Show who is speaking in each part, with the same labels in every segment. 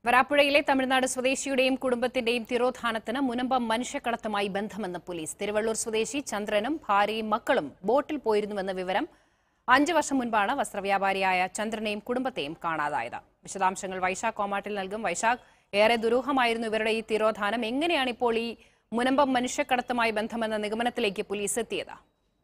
Speaker 1: വരാപ്പുഴയിലെ തമിഴ്നാട് സ്വദേശിയുടെയും കുടുംബത്തിന്റെയും തിരോധാനത്തിന് മുനമ്പം മനുഷ്യക്കടത്തുമായി ബന്ധമെന്ന് പോലീസ് തിരുവള്ളൂർ സ്വദേശി ചന്ദ്രനും ഭാര്യയും മക്കളും ബോട്ടിൽ പോയിരുന്നുവെന്ന വിവരം അഞ്ചു വർഷം മുൻപാണ് വസ്ത്രവ്യാപാരിയായ ചന്ദ്രനെയും കുടുംബത്തെയും കാണാതായത് വിശദാംശങ്ങൾ വൈശാഖ് കോമാട്ടിൽ നൽകും വൈശാഖ് ഏറെ ദുരൂഹമായിരുന്നു ഇവരുടെ ഈ തിരോധാനം എങ്ങനെയാണ് ഇപ്പോൾ ഈ മുനമ്പം മനുഷ്യക്കടത്തുമായി ബന്ധമെന്ന നിഗമനത്തിലേക്ക് പോലീസ് എത്തിയത്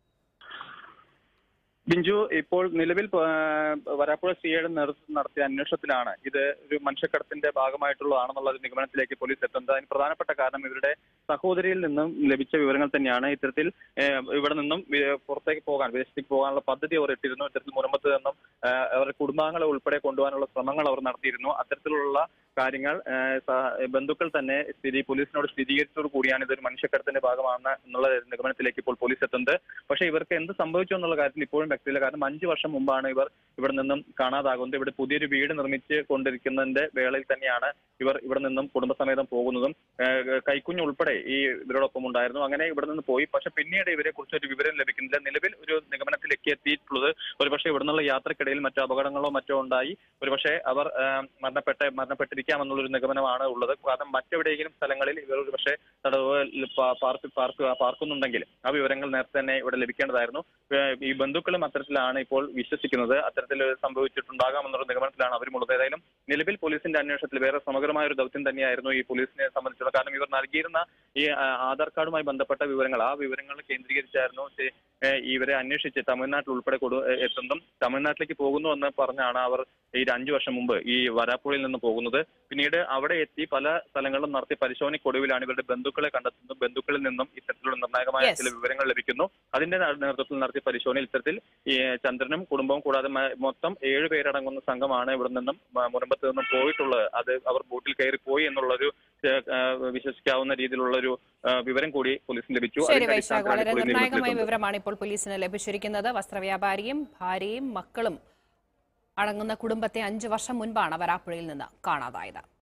Speaker 2: ബിഞ്ചു ഇപ്പോൾ നിലവിൽ ആ, വരാപ്പുഴ സിഐയുടെ നേതൃത്വത്തിൽ നടത്തിയ അന്വേഷണത്തിലാണ് ഇത് ഒരു മനുഷ്യക്കടത്തിന്റെ ഭാഗമായിട്ടുള്ളതാണെന്നുള്ള ഒരു നിഗമനത്തിലേക്ക് പോലീസ് എത്തുന്നത് അതിന് പ്രധാനപ്പെട്ട കാരണം ഇവരുടെ സഹോദരിയിൽ നിന്നും ലഭിച്ച വിവരങ്ങൾ തന്നെയാണ് ഇത്തരത്തിൽ ഏ, ഇവിടെ നിന്നും വി- പുറത്തേക്ക് പോകാൻ വിദേശത്തേക്ക് പോകാനുള്ള പദ്ധതി അവർ ഇട്ടിരുന്നു ഇത്തരത്തിൽ മുനമ്പത്ത് നിന്നും ആ, അവരുടെ കുടുംബാംഗങ്ങളെ ഉൾപ്പെടെ കൊണ്ടുപോകാനുള്ള ശ്രമങ്ങൾ അവർ നടത്തിയിരുന്നു അത്തരത്തിലുള്ള കാര്യങ്ങൾ ആ, സഹ- ബന്ധുക്കൾ തന്നെ സ്ഥിതി പോലീസിനോട് സ്ഥിരീകരിച്ചതോട് കൂടിയാണ് ഇതൊരു മനുഷ്യക്കടത്തിന്റെ ഭാഗമാണ് എന്നുള്ള നിഗമനത്തിലേക്ക് ഇപ്പോൾ പോലീസ് എത്തുന്നത് പക്ഷേ ഇവർക്ക് എന്ത് സംഭവിച്ചു എന്നുള്ള കാര്യത്തിൽ ഇപ്പോഴും വ്യക്തമില്ല കാരണം അഞ്ചു വർഷം മുമ്പാണ് ഇവർ ഇവിടെ നിന്നും കാണാതാകുന്നത് ഇവിടെ പുതിയൊരു വീട് നിർമ്മിച്ച് കൊണ്ടിരിക്കുന്നതിന്റെ വേളയിൽ തന്നെയാണ് ഇവർ ഇവിടെ നിന്നും കുടുംബസമേതം പോകുന്നതും ഏഹ് കൈക്കുഞ്ഞ് ഉൾപ്പെടെ ഈ ഇവരോടൊപ്പം ഉണ്ടായിരുന്നു അങ്ങനെ ഇവിടെ നിന്ന് പോയി പക്ഷെ പിന്നീട് ഇവരെ കുറിച്ച് ഒരു വിവരം ലഭിക്കുന്നില്ല നിലവിൽ ഒരു നിഗമനത്തിലേക്ക് എത്തിയിട്ടുള്ളത് ഒരുപക്ഷെ ഇവിടെ നിന്നുള്ള യാത്രക്കിടയിൽ മറ്റു അപകടങ്ങളോ മറ്റോ ഉണ്ടായി ഒരുപക്ഷെ അവർ ഏഹ് മരണപ്പെട്ട മരണപ്പെട്ടിരിക്കാമെന്നുള്ള ഒരു നിഗമനമാണ് ഉള്ളത് കാരണം മറ്റെവിടെയെങ്കിലും സ്ഥലങ്ങളിൽ ഇവർ ഒരുപക്ഷെ തടവ് പാ- പാർക്ക് പാർക്ക് പാർക്കുന്നുണ്ടെങ്കിൽ ആ വിവരങ്ങൾ നേരത്തെ തന്നെ ഇവിടെ ലഭിക്കേണ്ടതായിരുന്നു ഏഹ് ഈ ബന്ധുക്കളും അത്തരത്തിലാണ് ഇപ്പോൾ വിശ്വസിക്കുന്നത് അത്തരത്തിൽ സംഭവിച്ചിട്ടുണ്ടാകാമെന്നുള്ള നിഗമനത്തിലാണ് അവരുമുള്ളത് ഏതായാലും നിലവിൽ പോലീസിന്റെ അന്വേഷണത്തിൽ വേറെ സമഗ്രമായ ഒരു ദൗത്യം തന്നെയായിരുന്നു ഈ പോലീസിനെ സംബന്ധിച്ചുള്ള കാരണം ഇവർ നൽകിയിരുന്ന ഈ ആ, ആധാർ കാർഡുമായി ബന്ധപ്പെട്ട വിവരങ്ങൾ ആ വിവരങ്ങൾ കേന്ദ്രീകരിച്ചായിരുന്നു ശ- ഏഹ് ഇവരെ അന്വേഷിച്ച് തമിഴ്നാട്ടിൽ ഉൾപ്പെടെ കൊടു ഏഹ് എത്തുന്നതും തമിഴ്നാട്ടിലേക്ക് പോകുന്നു എന്ന് പറഞ്ഞാണ് അവർ ഈ ഒരു അഞ്ചു വർഷം മുമ്പ് ഈ വരാപ്പുഴയിൽ നിന്ന് പോകുന്നത് പിന്നീട് അവിടെ എത്തി പല സ്ഥലങ്ങളിലും നടത്തിയ പരിശോധനയ്ക്കൊടുവിലാണ് ഇവരുടെ ബന്ധുക്കളെ കണ്ടെത്തുന്നത് ബന്ധുക്കളിൽ നിന്നും ഇത്തരത്തിലുള്ള നിർണായകമായ
Speaker 1: Yes.
Speaker 2: ചില വിവരങ്ങൾ ലഭിക്കുന്നു അതിന്റെ നേ- നേതൃത്വത്തിൽ നടത്തിയ പരിശോധനയിൽ ഇത്തരത്തിൽ ഈ ചന്ദ്രനും കുടുംബവും കൂടാതെ മ- മൊത്തം ഏഴ് പേരടങ്ങുന്ന സംഘമാണ് ഇവിടെ നിന്നും മ- മുനമ്പത്ത് നിന്നും പോയിട്ടുള്ളത് അത് അവർ ബോട്ടിൽ കയറി പോയി എന്നുള്ളൊരു ഏഹ്, ഏഹ്, വിശ്വസിക്കാവുന്ന രീതിയിലുള്ള ഒരു വിവരം കൂടി പോലീസിന് ലഭിച്ചു
Speaker 1: ശരി
Speaker 2: അതിന്റെ
Speaker 1: വൈശാഖ്
Speaker 2: അടിസ്ഥാനത്തിലാണ്
Speaker 1: വളരെ
Speaker 2: ഇപ്പോൾ ഈ
Speaker 1: നിർണായകമായ
Speaker 2: നിഗമനത്തിലെത്തുന്നത്.
Speaker 1: വിവരമാണ് ഇപ്പോൾ പോലീസിന് ലഭിച്ചിരിക്കുന്നത് വസ്ത്രവ്യാപാരിയും ഭാര്യയും മക്കളും അടങ്ങുന്ന കുടുംബത്തെ അഞ്ചു വർഷം മുൻപാണ് വരാപ്പുഴയിൽ നിന്ന് കാണാതായത്